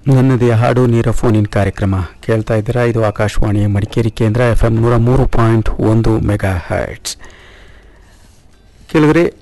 ನನ್ನದೇ ಹಾಡು ನೀರ ಫೋನ್ ಇನ್ ಕಾರ್ಯಕ್ರಮ ಕೇಳ್ತಾ ಇದ್ದೀರಾ ಇದು ಆಕಾಶವಾಣಿ ಮಡಿಕೇರಿ ಕೇಂದ್ರ ಎಫ್ ಎಂ ನೂರ ಮೂರು ಪಾಯಿಂಟ್ ಒಂದು ಮೆಗಾ ಹರ್ಟ್ಸ್ ಕೆಲವರೆ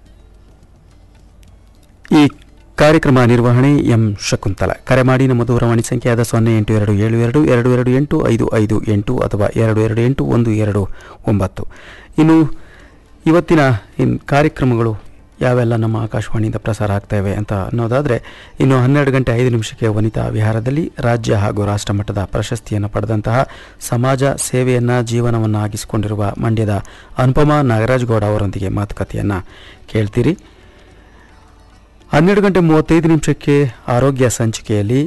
ಈ ಕಾರ್ಯಕ್ರಮ ನಿರ್ವಹಣೆ ಎಂ ಶಕುಂತಲ ಕರೆ ಮಾಡಿ ನಮ್ಮ ದೂರವಾಣಿ ಸಂಖ್ಯೆಯಾದ ಸೊನ್ನೆ ಎಂಟು ಎರಡು ಏಳು ಎರಡು ಎರಡು ಎರಡು ಎಂಟು ಐದು ಐದು ಎಂಟು ಅಥವಾ ಎರಡು ಎರಡು ಎಂಟು ಒಂದು ಎರಡು ಒಂಬತ್ತು ಇನ್ನು ಇವತ್ತಿನ ಇನ್ ಕಾರ್ಯಕ್ರಮಗಳು ಯಾವೆಲ್ಲ ನಮ್ಮ ಆಕಾಶವಾಣಿಯಿಂದ ಪ್ರಸಾರ ಆಗ್ತವೆ ಅಂತ ಅನ್ನೋದಾದರೆ ಇನ್ನು ಹನ್ನೆರಡು ಗಂಟೆ ಐದು ನಿಮಿಷಕ್ಕೆ ವನಿತಾ ವಿಹಾರದಲ್ಲಿ ರಾಜ್ಯ ಹಾಗೂ ರಾಷ್ಟ್ರ ಮಟ್ಟದ ಪ್ರಶಸ್ತಿಯನ್ನು ಪಡೆದಂತಹ ಸಮಾಜ ಸೇವೆಯನ್ನು ಜೀವನವನ್ನು ಆಗಿಸಿಕೊಂಡಿರುವ ಮಂಡ್ಯದ ಅನುಪಮಾ ನಾಗರಾಜಗೌಡ ಅವರೊಂದಿಗೆ ಮಾತುಕತೆಯನ್ನು ಕೇಳ್ತೀರಿ ಹನ್ನೆರಡು ಗಂಟೆ ಮೂವತ್ತೈದು ನಿಮಿಷಕ್ಕೆ ಆರೋಗ್ಯ ಸಂಚಿಕೆಯಲ್ಲಿ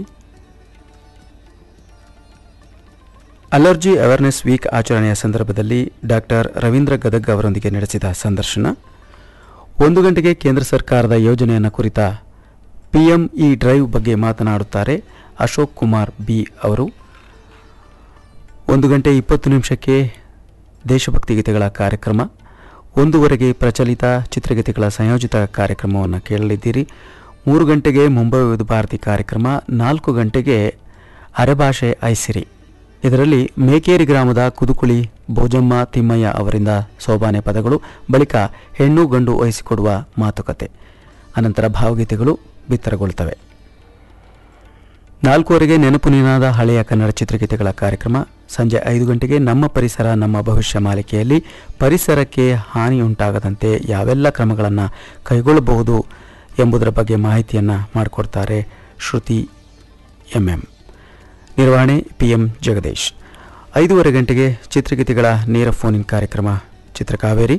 ಅಲರ್ಜಿ ಅವೇರ್ನೆಸ್ ವೀಕ್ ಆಚರಣೆಯ ಸಂದರ್ಭದಲ್ಲಿ ಡಾಕ್ಟರ್ ರವೀಂದ್ರ ಗದಗ್ ಅವರೊಂದಿಗೆ ನಡೆಸಿದ ಸಂದರ್ಶನ ಒಂದು ಗಂಟೆಗೆ ಕೇಂದ್ರ ಸರ್ಕಾರದ ಯೋಜನೆಯನ್ನು ಕುರಿತ ಪಿಎಂ ಇ ಡ್ರೈವ್ ಬಗ್ಗೆ ಮಾತನಾಡುತ್ತಾರೆ ಅಶೋಕ್ ಕುಮಾರ್ ಬಿ ಅವರು ಒಂದು ಗಂಟೆ ಇಪ್ಪತ್ತು ನಿಮಿಷಕ್ಕೆ ದೇಶಭಕ್ತಿ ಗೀತೆಗಳ ಕಾರ್ಯಕ್ರಮ ಒಂದೂವರೆಗೆ ಪ್ರಚಲಿತ ಚಿತ್ರಗೀತೆಗಳ ಸಂಯೋಜಿತ ಕಾರ್ಯಕ್ರಮವನ್ನು ಕೇಳಲಿದ್ದೀರಿ ಮೂರು ಗಂಟೆಗೆ ಮುಂಬೈ ವಿವಿಧ ಭಾರತಿ ಕಾರ್ಯಕ್ರಮ ನಾಲ್ಕು ಗಂಟೆಗೆ ಅರೆಭಾಷೆ ಐಸಿರಿ ಇದರಲ್ಲಿ ಮೇಕೇರಿ ಗ್ರಾಮದ ಕುದುಕುಳಿ ಭೋಜಮ್ಮ ತಿಮ್ಮಯ್ಯ ಅವರಿಂದ ಸೋಬಾನೆ ಪದಗಳು ಬಳಿಕ ಹೆಣ್ಣು ಗಂಡು ವಹಿಸಿಕೊಡುವ ಮಾತುಕತೆ ಅನಂತರ ಭಾವಗೀತೆಗಳು ಬಿತ್ತರಗೊಳ್ಳುತ್ತವೆ ನಾಲ್ಕೂವರೆಗೆ ನೆನಪು ನಿನಾದ ಹಳೆಯ ಕನ್ನಡ ಚಿತ್ರಗೀತೆಗಳ ಕಾರ್ಯಕ್ರಮ ಸಂಜೆ ಐದು ಗಂಟೆಗೆ ನಮ್ಮ ಪರಿಸರ ನಮ್ಮ ಭವಿಷ್ಯ ಮಾಲಿಕೆಯಲ್ಲಿ ಪರಿಸರಕ್ಕೆ ಹಾನಿಯುಂಟಾಗದಂತೆ ಯಾವೆಲ್ಲ ಕ್ರಮಗಳನ್ನು ಕೈಗೊಳ್ಳಬಹುದು ಎಂಬುದರ ಬಗ್ಗೆ ಮಾಹಿತಿಯನ್ನು ಮಾಡಿಕೊಡ್ತಾರೆ ಶ್ರುತಿ ಎಂಎಂ ನಿರ್ವಹಣೆ ಪಿಎಂ ಜಗದೀಶ್ ಐದೂವರೆ ಗಂಟೆಗೆ ಚಿತ್ರಗೀತೆಗಳ ನೇರ ಫೋನ್ ಕಾರ್ಯಕ್ರಮ ಚಿತ್ರಕಾವೇರಿ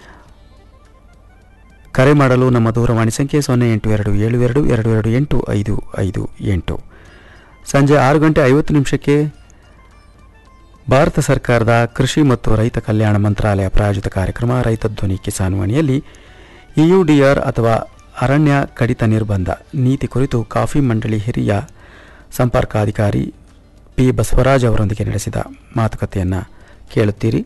ಕರೆ ಮಾಡಲು ನಮ್ಮ ದೂರವಾಣಿ ಸಂಖ್ಯೆ ಸೊನ್ನೆ ಎಂಟು ಎರಡು ಏಳು ಎರಡು ಎರಡು ಎರಡು ಎಂಟು ಐದು ಐದು ಎಂಟು ಸಂಜೆ ಆರು ಗಂಟೆ ಐವತ್ತು ನಿಮಿಷಕ್ಕೆ ಭಾರತ ಸರ್ಕಾರದ ಕೃಷಿ ಮತ್ತು ರೈತ ಕಲ್ಯಾಣ ಮಂತ್ರಾಲಯ ಪ್ರಾಯೋಜಿತ ಕಾರ್ಯಕ್ರಮ ರೈತ ಧ್ವನಿ ಕಿಸಾನ್ ವಾಣಿಯಲ್ಲಿ ಇಯುಡಿಆರ್ ಅಥವಾ ಅರಣ್ಯ ಕಡಿತ ನಿರ್ಬಂಧ ನೀತಿ ಕುರಿತು ಕಾಫಿ ಮಂಡಳಿ ಹಿರಿಯ ಸಂಪರ್ಕಾಧಿಕಾರಿ ಪಿ ಬಸವರಾಜ್ ಅವರೊಂದಿಗೆ ನಡೆಸಿದ ಮಾತುಕತೆಯನ್ನು ಕೇಳುತ್ತೀರಿ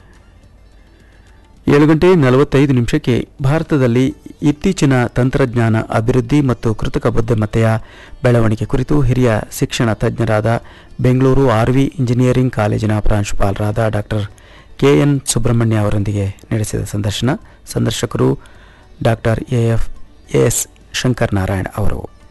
ಏಳು ಗಂಟೆ ನಲವತ್ತೈದು ನಿಮಿಷಕ್ಕೆ ಭಾರತದಲ್ಲಿ ಇತ್ತೀಚಿನ ತಂತ್ರಜ್ಞಾನ ಅಭಿವೃದ್ಧಿ ಮತ್ತು ಕೃತಕ ಬುದ್ಧಿಮತ್ತೆಯ ಬೆಳವಣಿಗೆ ಕುರಿತು ಹಿರಿಯ ಶಿಕ್ಷಣ ತಜ್ಞರಾದ ಬೆಂಗಳೂರು ಆರ್ವಿ ಇಂಜಿನಿಯರಿಂಗ್ ಕಾಲೇಜಿನ ಪ್ರಾಂಶುಪಾಲರಾದ ಡಾಕ್ಟರ್ ಕೆ ಎನ್ ಸುಬ್ರಹ್ಮಣ್ಯ ಅವರೊಂದಿಗೆ ನಡೆಸಿದ ಸಂದರ್ಶನ ಸಂದರ್ಶಕರು doctor A F S Shankar Narayan ಅವರು